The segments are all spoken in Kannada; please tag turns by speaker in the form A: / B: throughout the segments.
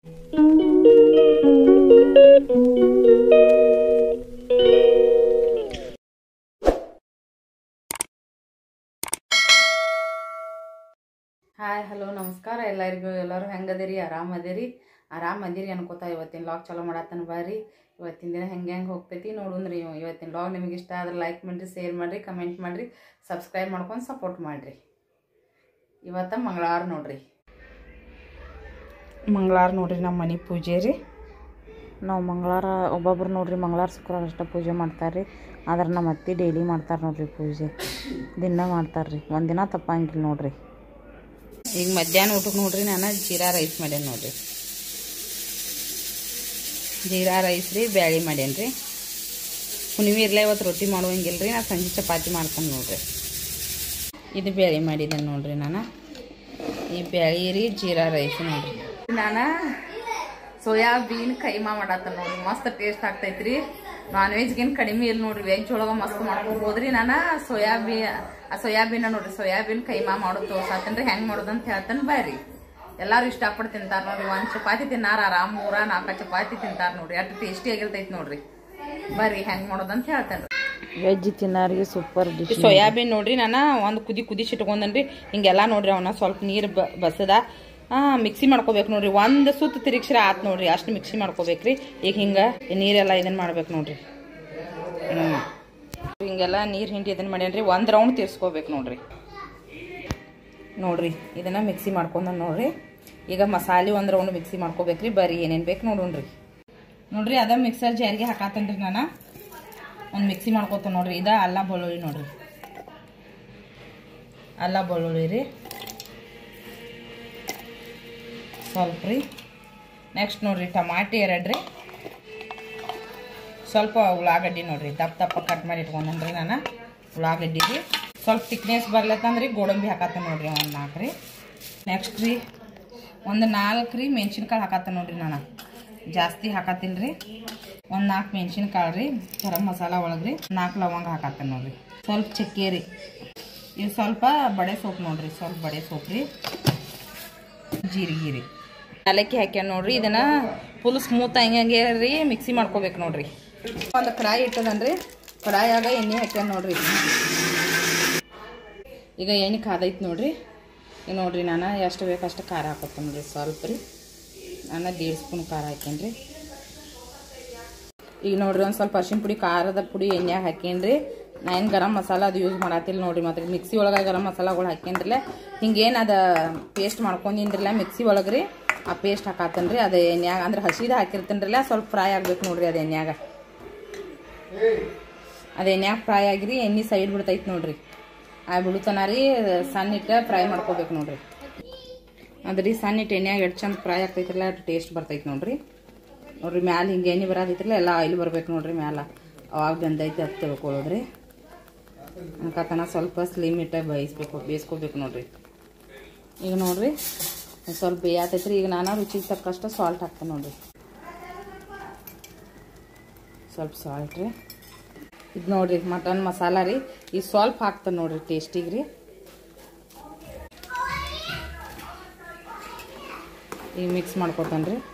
A: ಹಾಯ್ ಹಲೋ ನಮಸ್ಕಾರ ಎಲ್ಲರಿಗೂ ಎಲ್ಲರೂ ಹೆಂಗದಿರಿ ಆರಾಮದಿರಿ ಆರಾಮದಿರಿ ಅನ್ಕೋತಾ ಇವತ್ತಿನ ಲಾಗ್ ಚಲೋ ಮಾಡತ್ತನ ಬಾರಿ ಇವತ್ತಿನ ದಿನ ಹೆಂಗೆ ಹೆಂಗೆ ಹೋಗ್ತೈತಿ ನೋಡುನ್ರಿ ಇವತ್ತಿನ ಲಾಗ್ ನಿಮಗೆ ಇಷ್ಟ ಆದ್ರೆ ಲೈಕ್ ಮಾಡಿರಿ ಶೇರ್ ಮಾಡಿರಿ ಕಮೆಂಟ್ ಮಾಡಿರಿ ಸಬ್ಸ್ಕ್ರೈಬ್ ಮಾಡ್ಕೊಂಡು ಸಪೋರ್ಟ್ ಮಾಡಿರಿ ಇವತ್ತ ಮಂಗಳವಾರ ನೋಡ್ರಿ ಮಂಗಳವಾರ ನೋಡ್ರಿ ನಮ್ಮ ಮನೆ ಪೂಜೆ ರೀ
B: ನಾವು ಮಂಗಳವಾರ ಒಬ್ಬೊಬ್ರು ನೋಡ್ರಿ ಮಂಗಳವಾರ ಶುಕ್ರವಾರ ಅಷ್ಟೇ ಪೂಜೆ ಮಾಡ್ತಾರೆ ರೀ ಆದ್ರೆ ನಮ್ಮ ಅತ್ತೆ ಡೈಲಿ ಮಾಡ್ತಾರೆ ನೋಡ್ರಿ ಪೂಜೆ ದಿನ ಮಾಡ್ತಾರೆ ರೀ ಒಂದಿನ ತಪ್ಪಂಗಿಲ್ಲ ನೋಡ್ರಿ
A: ಈಗ ಮಧ್ಯಾಹ್ನ ಊಟಕ್ಕೆ ನೋಡ್ರಿ ನಾನು ಜೀರಾ ರೈಸ್ ಮಾಡ್ಯಾನ ನೋಡ್ರಿ ಜೀರಾ ರೈಸ್ ರೀ ಬ್ಯಾಳಿ ಮಾಡ್ಯಾನ ರೀ ಹುಣ್ಣಿಮೆ ಇರ್ಲ ಇವತ್ತು ರೊಟ್ಟಿ ಮಾಡುವಂಗಿಲ್ಲ ರೀ ನಾನು ಸಂಜೆ ಚಪಾತಿ ಮಾಡ್ತಾನೆ ನೋಡ್ರಿ ಇದು ಬ್ಯಾಳಿ ಮಾಡಿದ್ದೇನೆ ನೋಡ್ರಿ ನಾನು ಈ ಬ್ಯಾಳಿ ರೀ ಜೀರಾ ರೈಸ್ ನೋಡ್ರಿ ನಾನು ಸೋಯಾಬೀನ್ ಕೈಮಾ ಮಾಡತ್ತ ನೋಡ್ರಿ ಮಸ್ತ್ ಟೇಸ್ಟ್ ಆಗ್ತೈತ್ರಿ ನಾನ್ ವೆಜ್ಗಿನ್ ಕಡಿಮೆ ಇಲ್ಲ ನೋಡ್ರಿ ವೆಜ್ ಒಳಗೆ ಮಸ್ತ್ ಮಾಡ್ಕೊಬೋದ್ರಿ ನಾನು ಸೋಯಾಬೀನ್ ಆ ಸೋಯಾಬೀನ್ ನೋಡ್ರಿ ಸೋಯಾಬೀನ್ ಕೈಮಾ ಮಾಡೋದು ತೋರ್ಸಾತೇನ್ರಿ ಹೆಂಗ್ ಮಾಡೋದು ಅಂತ ಹೇಳ್ತಾನೆ ಬರ್ರಿ ಎಲ್ಲಾರು ಇಷ್ಟಪಟ್ಟು ತಿಂತಾರ ನೋಡ್ರಿ ಒಂದ್ ಚಪಾತಿ ತಿನ್ನಾರ ಆರಾಮ್ ಮೂರ ನಾಲ್ಕ ಚಪಾತಿ ತಿಂತಾರ ನೋಡ್ರಿ ಅಷ್ಟು ಟೇಸ್ಟಿ ಆಗಿರ್ತೈತಿ ನೋಡ್ರಿ ಬರ್ರಿ ಹೆಂಗ್ ಮಾಡೋದು ಅಂತ ಹೇಳ್ತೇನ್ರಿ
B: ವೆಜ್ ತಿನ್ನೋರಿಗೆ ಸೂಪರ್ ಡಿಶ್
A: ಸೋಯಾಬೀನ್ ನೋಡ್ರಿ ನಾನು ಒಂದು ಕುದಿ ಕುದಿಸಿ ಇಟ್ಕೊಂಡನ್ರಿ ಹಿಂಗೆಲ್ಲ ನೋಡ್ರಿ ಅವನ್ನ ಸ್ವಲ್ಪ ನೀರು ಬಸದ ಮಿಕ್ಸಿ ಮಾಡ್ಕೋಬೇಕು ನೋಡ್ರಿ ಒಂದು ಸುತ್ತು ತಿರುಗಿಸ್ರೆ ಆತ್ ನೋಡ್ರಿ ಅಷ್ಟು ಮಿಕ್ಸಿ ಮಾಡ್ಕೋಬೇಕ್ರಿ ಈಗ ಹಿಂಗೆ ನೀರೆಲ್ಲ ಇದನ್ನ ಮಾಡ್ಬೇಕು ನೋಡ್ರಿ ಹ್ಞೂ ಹಿಂಗೆಲ್ಲ ನೀರು ಹಿಂಡಿ ಇದನ್ನ ಮಾಡ್ಯಾನ್ರಿ ಒಂದು ರೌಂಡ್ ತಿರ್ಸ್ಕೋಬೇಕು ನೋಡ್ರಿ ನೋಡ್ರಿ ಇದನ್ನ ಮಿಕ್ಸಿ ಮಾಡ್ಕೊಂಡ ನೋಡ್ರಿ ಈಗ ಮಸಾಲೆ ಒಂದು ರೌಂಡ್ ಮಿಕ್ಸಿ ಮಾಡ್ಕೋಬೇಕ್ರಿ ಬರೀ ಏನೇನು ಬೇಕು ನೋಡೋಣ್ರಿ ನೋಡ್ರಿ ಅದ ಮಿಕ್ಸರ್ ಜಾರಿಗೆ ಹಾಕಾತನ್ರಿ ನಾನು ಒಂದು ಮಿಕ್ಸಿ ಮಾಡ್ಕೊತ ನೋಡ್ರಿ ಇದ ಅಲ್ಲ ಬೆಳ್ಳುಳ್ಳಿ ನೋಡ್ರಿ ಅಲ್ಲ ಬೆಳ್ಳುಳ್ಳಿ ರೀ ಸ್ವಲ್ಪ ರೀ ನೆಕ್ಸ್ಟ್ ನೋಡ್ರಿ ಟಮಾಟಿ ಎರಡು ರೀ ಸ್ವಲ್ಪ ಉಳ್ಳಾಗಡ್ಡಿ ನೋಡ್ರಿ ದಪ್ಪ ದಪ್ಪ ಕಟ್ ಮಾಡಿ ಇಟ್ಕೊಂಡ್ರಿ ನಾನು ಉಳ್ಳಾಗಡ್ಡಿ ರೀ ಸ್ವಲ್ಪ ತಿಕ್ನೆಸ್ ಬರ್ಲತ್ತಂದ್ರಿ ಗೋಡಂಬಿ ಹಾಕತ್ತ ನೋಡ್ರಿ ಒಂದು ನಾಲ್ಕು ರೀ ನೆಕ್ಸ್ಟ್ ರೀ ಒಂದು ನಾಲ್ಕು ರೀ ಮೆಣಸಿನ್ಕಾಳು ಹಾಕತ್ತ ನೋಡ್ರಿ ನಾನು ಜಾಸ್ತಿ ಹಾಕತ್ತಿಲ್ಲ ರೀ ಒಂದು ನಾಲ್ಕು ಮೆಣಸಿನ್ಕಾಳು ರೀ ಗರಂ ಮಸಾಲ ಒಳಗೆ ರೀ ನಾಲ್ಕು ಲವಂಗ ಹಾಕತ್ತೇನೆ ನೋಡ್ರಿ ಸ್ವಲ್ಪ ಚಕ್ಕೆ ರೀ ಇದು ಸ್ವಲ್ಪ ಬಡೆ ಸೊಪ್ಪು ನೋಡ್ರಿ ಸ್ವಲ್ಪ ಬಡೆ ಸೊಪ್ಪು ರೀ ಜೀರಿಗೆ ರೀ ಏಲಕ್ಕಿ ಹಾಕ್ಯಾನ ನೋಡ್ರಿ ಇದನ್ನ ಫುಲ್ ಸ್ಮೂತ್ ಹಂಗೆ ರೀ ಮಿಕ್ಸಿ ಮಾಡ್ಕೋಬೇಕು ನೋಡ್ರಿ ಒಂದು ಕಡಾಯಿ ಇಟ್ಟದನ್ರಿ ಕಡಾಯಾಗ ಎಣ್ಣೆ ಹಾಕ್ಯಾನ ನೋಡ್ರಿ ಈಗ ಎಣ್ಣೆ ಕಾದೈತಿ ನೋಡ್ರಿ ಈಗ ನೋಡ್ರಿ ನಾನು ಎಷ್ಟು ಬೇಕು ಅಷ್ಟು ಖಾರ ಹಾಕೋತೀನಿ ನೋಡ್ರಿ ಸ್ವಲ್ಪ ರೀ ನಾನು ದೇಡ್ ಸ್ಪೂನ್ ಖಾರ ಹಾಕೇನ್ರಿ ಈಗ ನೋಡ್ರಿ ಒಂದು ಸ್ವಲ್ಪ ಅರ್ಶಿನ ಪುಡಿ ಖಾರದ ಪುಡಿ ಎಣ್ಣೆಗೆ ಹಾಕೇನ್ರಿ ನಾ ಏನು ಗರಂ ಮಸಾಲ ಅದು ಯೂಸ್ ಮಾಡತ್ತಿಲ್ಲ ನೋಡ್ರಿ ಮತ್ತೆ ಮಿಕ್ಸಿ ಒಳಗೆ ಗರಂ ಮಸಾಲಗಳು ಹಾಕೇನ್ರಲ್ಲ ಹಿಂಗೇನು ಅದು ಪೇಸ್ಟ್ ಮಾಡ್ಕೊಂಡಿನ್ರಲ್ಲ ಮಿಕ್ಸಿ ಒಳಗೆ ರೀ ಆ ಪೇಸ್ಟ್ ಹಾಕಾತನ್ರಿ ಅದು ಎಣ್ಣೆಯಾಗ ಅಂದ್ರೆ ಹಸಿದ ಹಾಕಿರ್ತೇನ್ರಲ್ಲ ಸ್ವಲ್ಪ ಫ್ರೈ ಆಗ್ಬೇಕು ನೋಡ್ರಿ ಅದು ಎಣ್ಣೆಯಾಗ ಅದು ಎಣ್ಣೆಯಾಗ ಫ್ರೈ ಆಗಿರಿ ಎಣ್ಣೆ ಸೈಡ್ ಬಿಡ್ತೈತಿ ನೋಡ್ರಿ ಆ ಬಿಡುತನ ರೀ ಸಣ್ಣ ಇಟ್ಟು ಫ್ರೈ ಮಾಡ್ಕೋಬೇಕು ನೋಡ್ರಿ ಅದ್ರಿ ಸಣ್ಣ ಇಟ್ಟು ಎಣ್ಣೆಯಾಗ ಎಷ್ಟು ಚಂದ ಫ್ರೈ ಆಗ್ತೈತ್ರಲ್ಲ ಅಷ್ಟು ಟೇಸ್ಟ್ ಬರ್ತೈತಿ ನೋಡ್ರಿ ನೋಡ್ರಿ ಮ್ಯಾಲೆ ಹಿಂಗೆ ಎಣ್ಣೆ ಬರೋದೈತ್ರಲ್ಲ ಎಲ್ಲ ಆಯಿಲ್ ಬರ್ಬೇಕು ನೋಡ್ರಿ ಮ್ಯಾಲ ಅವಾಗ ಬೆಂದೈತಿ ಅಂತ ತಿಳ್ಕೊಳ್ಳೋದ್ರಿ ಅನ್ಕತನ ಸ್ವಲ್ಪ ಸ್ಲಿಮ್ ಇಟ್ಟ ಬೇಯಿಸ್ಬೇಕು ಬೇಯಿಸ್ಕೋಬೇಕು ನೋಡ್ರಿ ಈಗ ನೋಡ್ರಿ ಸ್ವಲ್ಪ ಬೇಯತೈತ್ರಿ ಈಗ ನಾನು ರುಚಿಗೆ ತಕ್ಕಷ್ಟು ಸಾಲ್ಟ್ ಹಾಕ್ತೇನೆ ನೋಡ್ರಿ ಸ್ವಲ್ಪ ಸಾಲ್ಟ್ ರೀ ಇದು ನೋಡ್ರಿ ಮಟನ್ ಮಸಾಲ ರೀ ಈಗ ಸ್ವಲ್ಪ ಹಾಕ್ತೇನೆ ನೋಡ್ರಿ ಟೇಸ್ಟಿಗೆ ರೀ ಈಗ ಮಿಕ್ಸ್ ಮಾಡ್ಕೊತಾನೆ ರೀ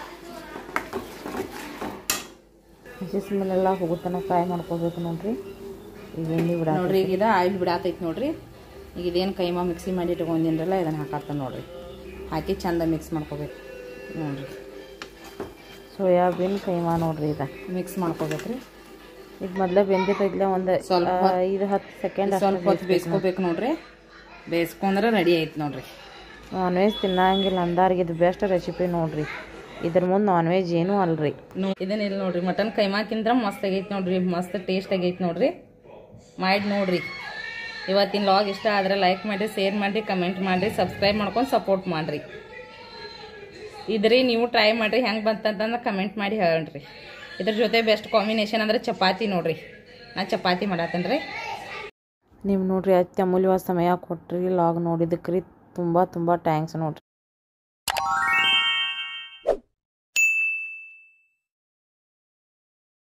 B: ಹಸಿ ಸ್ಮೆಲ್ಲೆಲ್ಲ ಹೋಗುತ್ತಾನ ಫ್ರೈ ಮಾಡ್ಕೋಬೇಕು ನೋಡ್ರಿ ಈಗ ಎಣ್ಣೆ ಬಿಡ
A: ನೋಡ್ರಿ ಈಗ ಇದು ಆಯಿಲ್ ಬಿಡಾತೈತಿ ನೋಡ್ರಿ ಈಗ ಇದೇನು ಕೈಮಾ ಮಿಕ್ಸಿ ಮಾಡಿ ಇಟ್ಕೊಂಡಿನ್ರಲ್ಲ ಇದನ್ನು ಹಾಕತ್ತ ನೋಡ್ರಿ ಹಾಕಿ ಚಂದ ಮಿಕ್ಸ್ ಮಾಡ್ಕೋಬೇಕು ನೋಡ್ರಿ
B: ಸೋಯಾಬೀನ್ ಕೈಮಾ ನೋಡ್ರಿ ಇದು
A: ಮಿಕ್ಸ್ ಮಾಡ್ಕೋಬೇಕ್ರಿ
B: ಇದು ಮೊದಲೇ ಬೆಂದಿತ್ತೈತ್ಲೆ ಒಂದು
A: ಸ್ವಲ್ಪ ಹೊತ್ತು-
B: ಐದು ಹತ್ತು ಸೆಕೆಂಡ್
A: ಸ್ವಲ್ಪ ಹೊತ್ತು ಬೇಯಿಸ್ಕೋಬೇಕು ನೋಡ್ರಿ ಬೇಯಿಸ್ಕೊಂಡ್ರೆ ರೆಡಿ ಐತಿ ನೋಡ್ರಿ
B: ನಾನ್ ವೆಜ್ ತಿನ್ನಂಗಿಲ್ಲ ಅಂದಾರಿಗೆ ಇದು ಬೆಸ್ಟ್ ರೆಸಿಪಿ ನೋಡ್ರಿ ಇದ್ರ ಮುಂದೆ ನಾನ್ ವೆಜ್ ಏನೂ ಅಲ್ರಿ
A: ನೋ ಇದನ್ನಿಲ್ಲ ನೋಡ್ರಿ ಮಟನ್ ಕೈಮಾಕಿಂದ್ರ ಮಸ್ತ್ ಆಗೈತಿ ನೋಡ್ರಿ ಮಸ್ತ್ ಟೇಸ್ಟ್ ಆಗೈತಿ ನೋಡ್ರಿ ಮಾಡಿ ನೋಡ್ರಿ ಇವತ್ತಿನ ಲಾಗ್ ಇಷ್ಟ ಆದ್ರೆ ಲೈಕ್ ಮಾಡಿರಿ ಶೇರ್ ಮಾಡಿರಿ ಕಮೆಂಟ್ ಮಾಡಿರಿ ಸಬ್ಸ್ಕ್ರೈಬ್ ಮಾಡ್ಕೊಂಡು ಸಪೋರ್ಟ್ ಮಾಡಿರಿ ಇದ್ರಿ ನೀವು ಟ್ರೈ ಮಾಡಿರಿ ಹೆಂಗೆ ಬಂತಂತಂದ್ರೆ ಕಮೆಂಟ್ ಮಾಡಿ ಹೇಳ್ರಿ ಇದ್ರ ಜೊತೆ ಬೆಸ್ಟ್ ಕಾಂಬಿನೇಷನ್ ಅಂದ್ರೆ ಚಪಾತಿ ನೋಡ್ರಿ ನಾ ಚಪಾತಿ ಮಾಡತ್ತೇನೆ ರೀ
B: ನೀವು ನೋಡ್ರಿ ಅತ್ಯಮೂಲ್ಯವಾದ ಸಮಯ ಕೊಟ್ರಿ ಲಾಗ್ ನೋಡಿದಕ್ಕೆ ರೀ ತುಂಬ ತುಂಬ ಟ್ಯಾಂಕ್ಸ್ ನೋಡ್ರಿ